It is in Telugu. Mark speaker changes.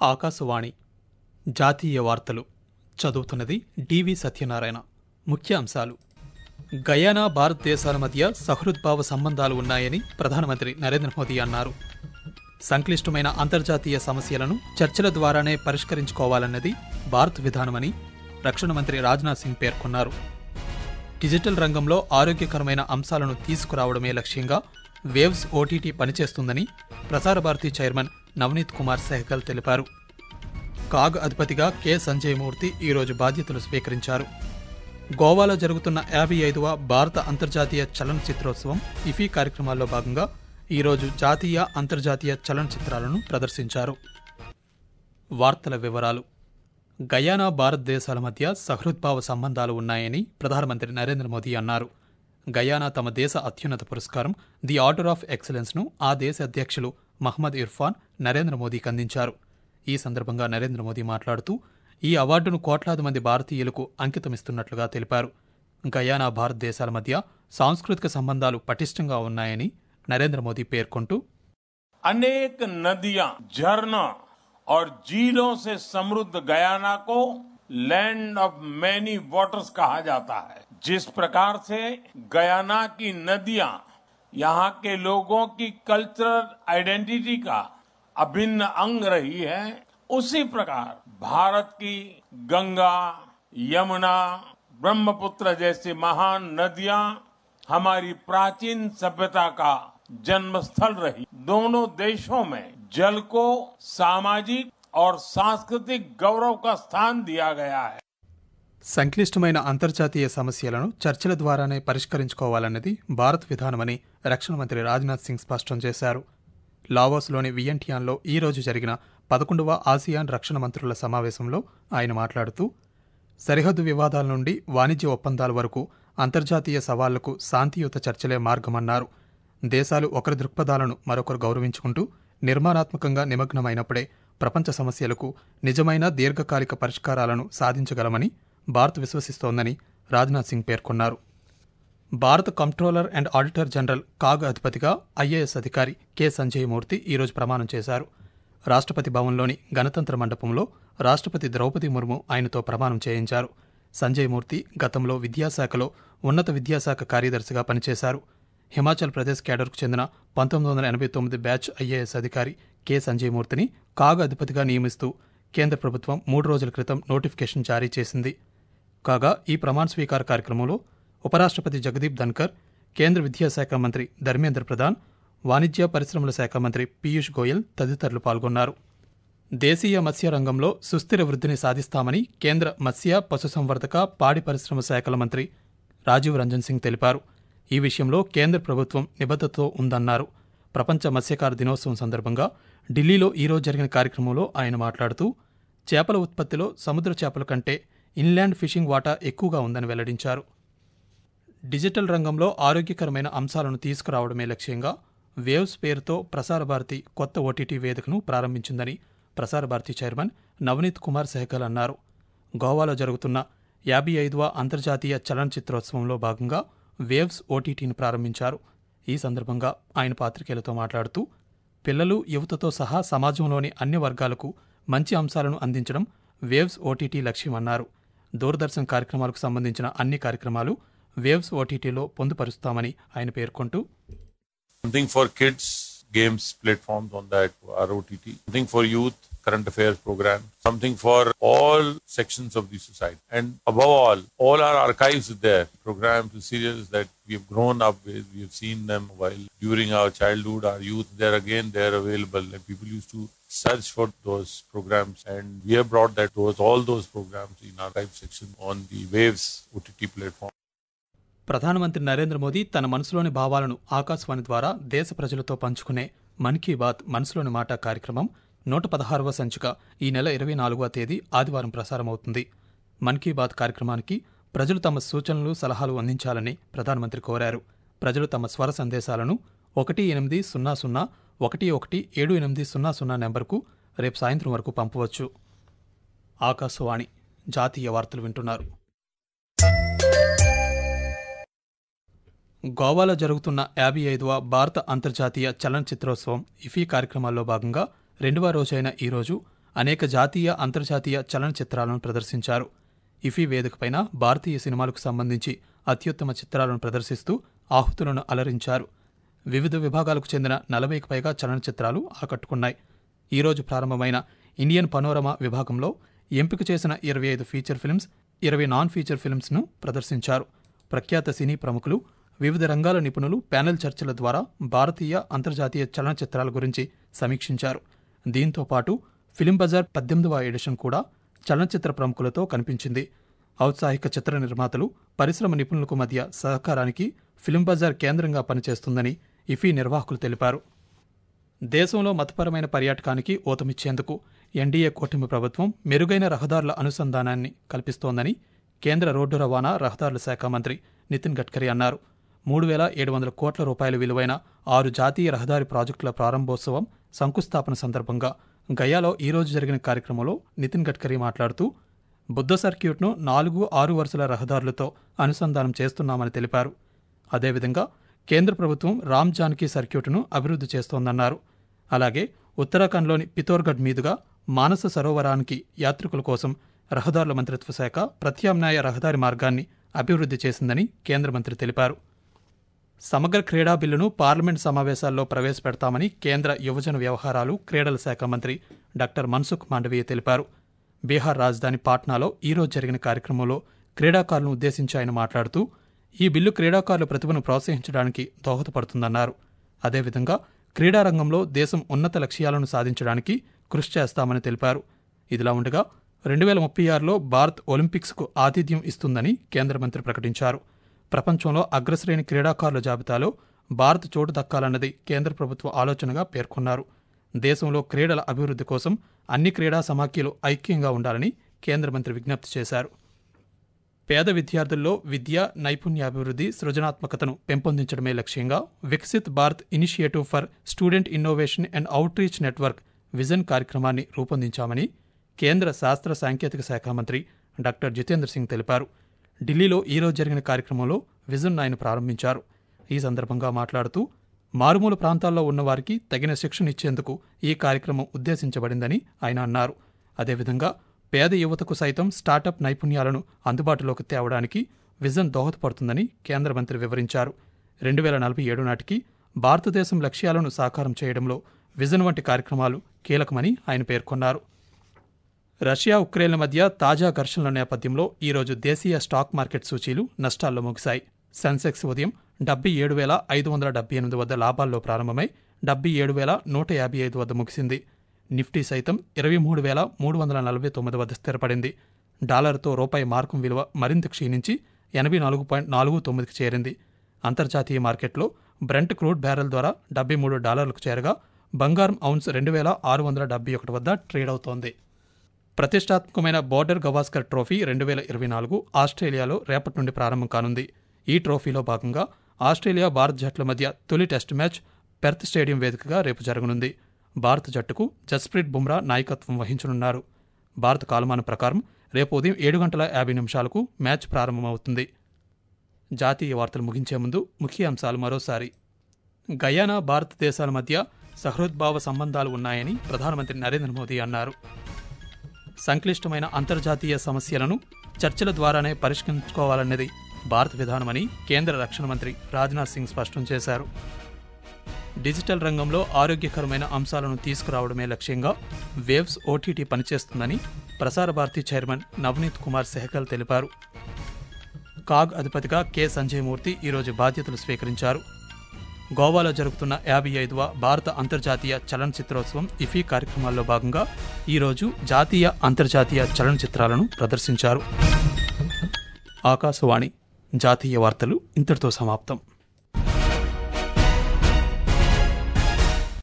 Speaker 1: ఆకాశవాణి జాతీయ వార్తలు చదువుతున్నది డివి సత్యనారాయణ ముఖ్య అంశాలు గయానా భారతదేశాల మధ్య సహృద్భావ సంబంధాలు ఉన్నాయని ప్రధానమంత్రి నరేంద్ర మోదీ అన్నారు సంక్లిష్టమైన అంతర్జాతీయ సమస్యలను చర్చల ద్వారానే పరిష్కరించుకోవాలన్నది భారత్ విధానమని రక్షణ మంత్రి రాజ్నాథ్ సింగ్ పేర్కొన్నారు డిజిటల్ రంగంలో ఆరోగ్యకరమైన అంశాలను తీసుకురావడమే లక్ష్యంగా వేవ్స్ ఓటీటీ పనిచేస్తుందని ప్రసార భారతి చైర్మన్ నవనీత్ కుమార్ సెహగల్ తెలిపారు కాగ్ అధిపతిగా కె సంజయ్ మూర్తి ఈరోజు బాధ్యతలు స్వీకరించారు గోవాలో జరుగుతున్న యాభై ఐదవ భారత అంతర్జాతీయ చలనచిత్రోత్సవం ఇఫీ కార్యక్రమాల్లో భాగంగా ఈరోజు జాతీయ అంతర్జాతీయ చలనచిత్రాలను ప్రదర్శించారు వార్తల వివరాలు గయానా భారతదేశాల మధ్య సహృద్భావ సంబంధాలు ఉన్నాయని ప్రధానమంత్రి నరేంద్ర మోదీ అన్నారు గయానా తమ దేశ అత్యున్నత పురస్కారం ది ఆర్డర్ ఆఫ్ ఎక్సలెన్స్ను ఆ దేశ అధ్యక్షులు మహ్మద్ ఇర్ఫాన్ నరేంద్ర మోదీకి అందించారు ఈ సందర్భంగా నరేంద్ర మోదీ మాట్లాడుతూ ఈ అవార్డును కోట్లాది మంది భారతీయులకు అంకితమిస్తున్నట్లుగా తెలిపారు గయానా భారతదేశాల మధ్య సాంస్కృతిక సంబంధాలు పటిష్టంగా ఉన్నాయని నరేంద్ర మోదీ పేర్కొంటూ
Speaker 2: अनेक नदियां झरना और झीलों से समृद्ध गयाना को लैंड ऑफ मैनी वाटर्स कहा जाता है जिस प्रकार से गयाना की नदियां यहाँ के लोगों की कल्चरल आइडेंटिटी का अभिन्न अंग रही है उसी प्रकार भारत की गंगा यमुना ब्रह्मपुत्र जैसी महान नदियां हमारी प्राचीन सभ्यता का जन्मस्थल रही दोनों देशों में जल को सामाजिक और सांस्कृतिक गौरव का स्थान दिया गया है
Speaker 1: సంక్లిష్టమైన అంతర్జాతీయ సమస్యలను చర్చల ద్వారానే పరిష్కరించుకోవాలన్నది భారత్ విధానమని రక్షణ మంత్రి రాజ్నాథ్ సింగ్ స్పష్టం చేశారు లావోస్లోని వియంటియాన్లో ఈ రోజు జరిగిన పదకొండవ ఆసియాన్ రక్షణ మంత్రుల సమావేశంలో ఆయన మాట్లాడుతూ సరిహద్దు వివాదాల నుండి వాణిజ్య ఒప్పందాల వరకు అంతర్జాతీయ సవాళ్లకు శాంతియుత చర్చలే మార్గమన్నారు దేశాలు ఒకరి దృక్పథాలను మరొకరు గౌరవించుకుంటూ నిర్మాణాత్మకంగా నిమగ్నమైనప్పుడే ప్రపంచ సమస్యలకు నిజమైన దీర్ఘకాలిక పరిష్కారాలను సాధించగలమని భారత్ విశ్వసిస్తోందని రాజ్నాథ్ సింగ్ పేర్కొన్నారు భారత controller and auditor general CAG అధిపతిగా ఐఏఎస్ అధికారి కె సంజయ్ మూర్తి ఈరోజు ప్రమాణం చేశారు రాష్ట్రపతి భవన్లోని గణతంత్ర మండపంలో రాష్ట్రపతి ద్రౌపది ముర్ము ఆయనతో ప్రమాణం చేయించారు సంజయ్ మూర్తి గతంలో విద్యాశాఖలో ఉన్నత విద్యాశాఖ కార్యదర్శిగా పనిచేశారు హిమాచల్ ప్రదేశ్ కేడర్కు చెందిన పంతొమ్మిది వందల ఎనభై తొమ్మిది బ్యాచ్ ఐఏఎస్ అధికారి కె సంజయ్ మూర్తిని కాగ్ అధిపతిగా నియమిస్తూ కేంద్ర ప్రభుత్వం మూడు రోజుల క్రితం నోటిఫికేషన్ జారీ చేసింది కాగా ఈ ప్రమాణ స్వీకార కార్యక్రమంలో ఉపరాష్ట్రపతి జగదీప్ ధన్కర్ కేంద్ర విద్యాశాఖ మంత్రి ధర్మేంద్ర ప్రధాన్ వాణిజ్య పరిశ్రమల శాఖ మంత్రి పీయూష్ గోయల్ తదితరులు పాల్గొన్నారు దేశీయ మత్స్య రంగంలో సుస్థిర వృద్ధిని సాధిస్తామని కేంద్ర మత్స్య పశుసంవర్ధక పాడి పరిశ్రమ శాఖల మంత్రి రాజీవ్ రంజన్ సింగ్ తెలిపారు ఈ విషయంలో కేంద్ర ప్రభుత్వం నిబద్ధతతో ఉందన్నారు ప్రపంచ మత్స్యకార దినోత్సవం సందర్భంగా ఢిల్లీలో ఈరోజు జరిగిన కార్యక్రమంలో ఆయన మాట్లాడుతూ చేపల ఉత్పత్తిలో సముద్ర చేపల కంటే ఇన్లాండ్ ఫిషింగ్ వాటా ఎక్కువగా ఉందని వెల్లడించారు డిజిటల్ రంగంలో ఆరోగ్యకరమైన అంశాలను తీసుకురావడమే లక్ష్యంగా వేవ్స్ పేరుతో ప్రసార భారతి కొత్త ఓటీటీ వేదికను ప్రారంభించిందని ప్రసార భారతి చైర్మన్ నవనీత్ కుమార్ సెహగల్ అన్నారు గోవాలో జరుగుతున్న యాభై ఐదవ అంతర్జాతీయ చలనచిత్రోత్సవంలో భాగంగా వేవ్స్ ఓటీటీని ప్రారంభించారు ఈ సందర్భంగా ఆయన పాత్రికేయులతో మాట్లాడుతూ పిల్లలు యువతతో సహా సమాజంలోని అన్ని వర్గాలకు మంచి అంశాలను అందించడం వేవ్స్ ఓటీటీ లక్ష్యమన్నారు దూరదర్శన్ కార్యక్రమాలకు సంబంధించిన అన్ని కార్యక్రమాలు వేవ్స్ ఓటీటీలో పొందుపరుస్తామని ఆయన పేర్కొంటూ
Speaker 3: Something for kids, games platforms on that ROTT. Something for youth, current affairs program. Something for all sections of the society. And above all, all our archives are there. Programs, serials that we have grown up with. We have seen them while during our childhood, our youth. They're again they're available, and people used to search for those programs. And we have brought that those all those programs in archive section on the Waves OTT platform.
Speaker 1: ప్రధానమంత్రి నరేంద్ర మోదీ తన మనసులోని భావాలను ఆకాశవాణి ద్వారా దేశ ప్రజలతో పంచుకునే మన్ కీ బాత్ మనసులోని మాట కార్యక్రమం నూట పదహారవ సంచిక ఈ నెల ఇరవై నాలుగవ తేదీ ఆదివారం ప్రసారమవుతుంది మన్ కీ బాత్ కార్యక్రమానికి ప్రజలు తమ సూచనలు సలహాలు అందించాలని ప్రధానమంత్రి కోరారు ప్రజలు తమ స్వర సందేశాలను ఒకటి ఎనిమిది సున్నా సున్నా ఒకటి ఒకటి ఏడు ఎనిమిది సున్నా సున్నా నెంబర్కు రేపు సాయంత్రం వరకు పంపవచ్చు ఆకాశవాణి జాతీయ వార్తలు వింటున్నారు గోవాలో జరుగుతున్న యాభై ఐదవ భారత అంతర్జాతీయ చలనచిత్రోత్సవం ఇఫీ కార్యక్రమాల్లో భాగంగా రెండవ రోజైన ఈరోజు అనేక జాతీయ అంతర్జాతీయ చలనచిత్రాలను ప్రదర్శించారు ఇఫీ వేదికపైన భారతీయ సినిమాలకు సంబంధించి అత్యుత్తమ చిత్రాలను ప్రదర్శిస్తూ ఆహుతులను అలరించారు వివిధ విభాగాలకు చెందిన నలభైకి పైగా చలనచిత్రాలు ఆకట్టుకున్నాయి ఈరోజు ప్రారంభమైన ఇండియన్ పనోరమా విభాగంలో ఎంపిక చేసిన ఇరవై ఐదు ఫీచర్ ఫిల్మ్స్ ఇరవై నాన్ ఫీచర్ ఫిల్మ్స్ను ప్రదర్శించారు ప్రఖ్యాత సినీ ప్రముఖులు వివిధ రంగాల నిపుణులు ప్యానెల్ చర్చల ద్వారా భారతీయ అంతర్జాతీయ చలనచిత్రాల గురించి సమీక్షించారు దీంతో పాటు ఫిలిం బజార్ పద్దెనిమిదవ ఎడిషన్ కూడా చలనచిత్ర ప్రముఖులతో కనిపించింది ఔత్సాహిక చిత్ర నిర్మాతలు పరిశ్రమ నిపుణులకు మధ్య సహకారానికి ఫిలిం బజార్ కేంద్రంగా పనిచేస్తుందని ఇఫీ నిర్వాహకులు తెలిపారు దేశంలో మతపరమైన పర్యాటకానికి ఊతమిచ్చేందుకు ఎన్డీఏ కూటమి ప్రభుత్వం మెరుగైన రహదారుల అనుసంధానాన్ని కల్పిస్తోందని కేంద్ర రోడ్డు రవాణా రహదారుల శాఖ మంత్రి నితిన్ గడ్కరీ అన్నారు మూడు వేల ఏడు వందల కోట్ల రూపాయల విలువైన ఆరు జాతీయ రహదారి ప్రాజెక్టుల ప్రారంభోత్సవం శంకుస్థాపన సందర్భంగా గయాలో ఈ రోజు జరిగిన కార్యక్రమంలో నితిన్ గడ్కరీ మాట్లాడుతూ బుద్ధ సర్క్యూట్ను నాలుగు ఆరు వరుసల రహదారులతో అనుసంధానం చేస్తున్నామని తెలిపారు అదేవిధంగా కేంద్ర ప్రభుత్వం రామ్ జానకి సర్క్యూట్ను అభివృద్ధి చేస్తోందన్నారు అలాగే ఉత్తరాఖండ్లోని పితోర్గఢ్ మీదుగా మానస సరోవరానికి యాత్రికుల కోసం రహదారుల మంత్రిత్వ శాఖ ప్రత్యామ్నాయ రహదారి మార్గాన్ని అభివృద్ధి చేసిందని కేంద్ర మంత్రి తెలిపారు సమగ్ర క్రీడా బిల్లును పార్లమెంట్ సమావేశాల్లో ప్రవేశపెడతామని కేంద్ర యువజన వ్యవహారాలు క్రీడల శాఖ మంత్రి డాక్టర్ మన్సుఖ్ మాండవీయ తెలిపారు బీహార్ రాజధాని పాట్నాలో ఈరోజు జరిగిన కార్యక్రమంలో క్రీడాకారులను ఉద్దేశించి ఆయన మాట్లాడుతూ ఈ బిల్లు క్రీడాకారుల ప్రతిభను ప్రోత్సహించడానికి దోహదపడుతుందన్నారు అదేవిధంగా క్రీడారంగంలో దేశం ఉన్నత లక్ష్యాలను సాధించడానికి కృషి చేస్తామని తెలిపారు ఇదిలా ఉండగా రెండు వేల ముప్పై ఆరులో భారత్ ఒలింపిక్స్కు ఆతిథ్యం ఇస్తుందని కేంద్ర మంత్రి ప్రకటించారు ప్రపంచంలో అగ్రశ్రేణి క్రీడాకారుల జాబితాలో భారత్ చోటు దక్కాలన్నది కేంద్ర ప్రభుత్వ ఆలోచనగా పేర్కొన్నారు దేశంలో క్రీడల అభివృద్ధి కోసం అన్ని క్రీడా సమాఖ్యలు ఐక్యంగా ఉండాలని కేంద్ర మంత్రి విజ్ఞప్తి చేశారు పేద విద్యార్థుల్లో విద్య నైపుణ్యాభివృద్ధి సృజనాత్మకతను పెంపొందించడమే లక్ష్యంగా Viksit Bharat initiative for student innovation and outreach network vision కార్యక్రమాన్ని రూపొందించామని కేంద్ర శాస్త్ర సాంకేతిక శాఖ మంత్రి డాక్టర్ జితేంద్ర సింగ్ తెలిపారు ఢిల్లీలో ఈరోజు జరిగిన కార్యక్రమంలో విజన్ ఆయన ప్రారంభించారు ఈ సందర్భంగా మాట్లాడుతూ మారుమూల ప్రాంతాల్లో ఉన్నవారికి తగిన శిక్షణ ఇచ్చేందుకు ఈ కార్యక్రమం ఉద్దేశించబడిందని ఆయన అన్నారు అదేవిధంగా పేద యువతకు సైతం స్టార్టప్ నైపుణ్యాలను అందుబాటులోకి తేవడానికి విజన్ దోహదపడుతుందని కేంద్ర మంత్రి వివరించారు రెండు వేల నలభై ఏడు నాటికి భారతదేశం లక్ష్యాలను సాకారం చేయడంలో విజన్ వంటి కార్యక్రమాలు కీలకమని ఆయన పేర్కొన్నారు రష్యా ఉక్రెయిన్ల మధ్య తాజా ఘర్షణల నేపథ్యంలో ఈరోజు దేశీయ స్టాక్ మార్కెట్ సూచీలు నష్టాల్లో ముగిశాయి సెన్సెక్స్ ఉదయం డెబ్బై ఏడు వేల ఐదు వందల డెబ్బై ఎనిమిది వద్ద లాభాల్లో ప్రారంభమై డెబ్బై ఏడు వేల నూట యాభై ఐదు వద్ద ముగిసింది నిఫ్టీ సైతం ఇరవై మూడు వేల మూడు వందల నలభై తొమ్మిది వద్ద స్థిరపడింది డాలర్తో రూపాయి మార్కం విలువ మరింత క్షీణించి ఎనభై నాలుగు పాయింట్ నాలుగు తొమ్మిదికి చేరింది అంతర్జాతీయ మార్కెట్లో బ్రెంట్ క్రూడ్ బ్యారెల్ ద్వారా డెబ్బై మూడు డాలర్లకు చేరగా బంగారం ఔన్స్ రెండు వేల ఆరు వందల డెబ్బై ఒకటి వద్ద ట్రేడ్ అవుతోంది ప్రతిష్టాత్మకమైన బోర్డర్ గవాస్కర్ ట్రోఫీ రెండు వేల ఇరవై నాలుగు ఆస్ట్రేలియాలో రేపటి నుండి ప్రారంభం కానుంది ఈ ట్రోఫీలో భాగంగా ఆస్ట్రేలియా భారత్ జట్ల మధ్య తొలి టెస్ట్ మ్యాచ్ పెర్త్ స్టేడియం వేదికగా రేపు జరగనుంది భారత జట్టుకు జస్ప్రీత్ బుమ్రా నాయకత్వం వహించనున్నారు భారత కాలమానం ప్రకారం రేపు ఉదయం ఏడు గంటల యాభై నిమిషాలకు మ్యాచ్ ప్రారంభమవుతుంది జాతీయ వార్తలు ముగించే ముందు ముఖ్య అంశాలు మరోసారి గయానా భారతదేశాల మధ్య సహృద్భావ సంబంధాలు ఉన్నాయని ప్రధానమంత్రి నరేంద్ర మోదీ అన్నారు సంక్లిష్టమైన అంతర్జాతీయ సమస్యలను చర్చల ద్వారానే పరిష్కరించుకోవాలన్నది భారత విధానమని కేంద్ర రక్షణ మంత్రి రాజ్నాథ్ సింగ్ స్పష్టం చేశారు డిజిటల్ రంగంలో ఆరోగ్యకరమైన అంశాలను తీసుకురావడమే లక్ష్యంగా వేవ్స్ ఓటీటీ పనిచేస్తుందని ప్రసార భారతి చైర్మన్ నవనీత్ కుమార్ సెహగల్ తెలిపారు కాగ్ అధిపతిగా కె సంజయ్ మూర్తి ఈరోజు బాధ్యతలు స్వీకరించారు గోవాలో జరుగుతున్న యాభై ఐదవ భారత అంతర్జాతీయ చలనచిత్రోత్సవం ఇఫీ కార్యక్రమాల్లో భాగంగా ఈరోజు జాతీయ అంతర్జాతీయ చలనచిత్రాలను ప్రదర్శించారు ఆకాశవాణి జాతీయ వార్తలు ఇంతటితో సమాప్తం